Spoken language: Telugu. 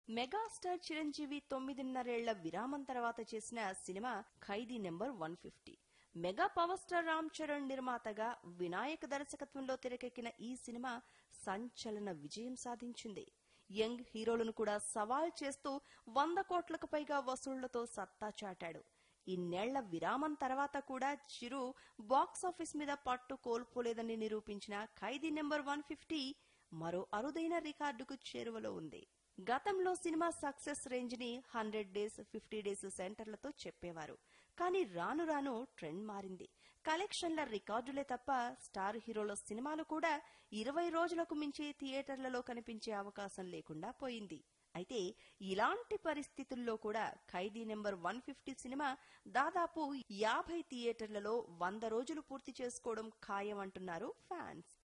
మెగాస్టార్ చిరంజీవి తొమ్మిదిన్నరేళ్ల విరామం తర్వాత చేసిన cinema Khaidi number one fifty mega power star Ram Charan నిర్మాతగా వినాయక్ దర్శకత్వంలో తెరకెక్కిన ఈ సినిమా సంచలన విజయం సాధించింది యంగ్ హీరోలను కూడా సవాల్ చేస్తూ వంద కోట్లకు పైగా వసూళ్లతో సత్తా చాటాడు ఇన్నేళ్ల విరామం తర్వాత కూడా చిరు బాక్సాఫీస్ మీద పట్టు కోల్పోలేదని నిరూపించిన ఖైదీ నెంబర్ వన్ ఫిఫ్టీ మరో అరుదైన రికార్డుకు చేరువలో ఉంది గతంలో సినిమా సక్సెస్ రేంజ్ ని హండ్రెడ్ డేస్ ఫిఫ్టీ డేస్ సెంటర్లతో చెప్పేవారు కానీ రాను రాను ట్రెండ్ మారింది కలెక్షన్ల రికార్డులే తప్ప స్టార్ హీరోల సినిమాలు కూడా ఇరవై రోజులకు మించి థియేటర్లలో కనిపించే అవకాశం లేకుండా పోయింది అయితే ఇలాంటి పరిస్థితుల్లో కూడా Khaidi number one fifty cinema దాదాపు యాభై థియేటర్లలో వంద రోజులు పూర్తి చేసుకోవడం ఖాయం అంటున్నారు ఫ్యాన్స్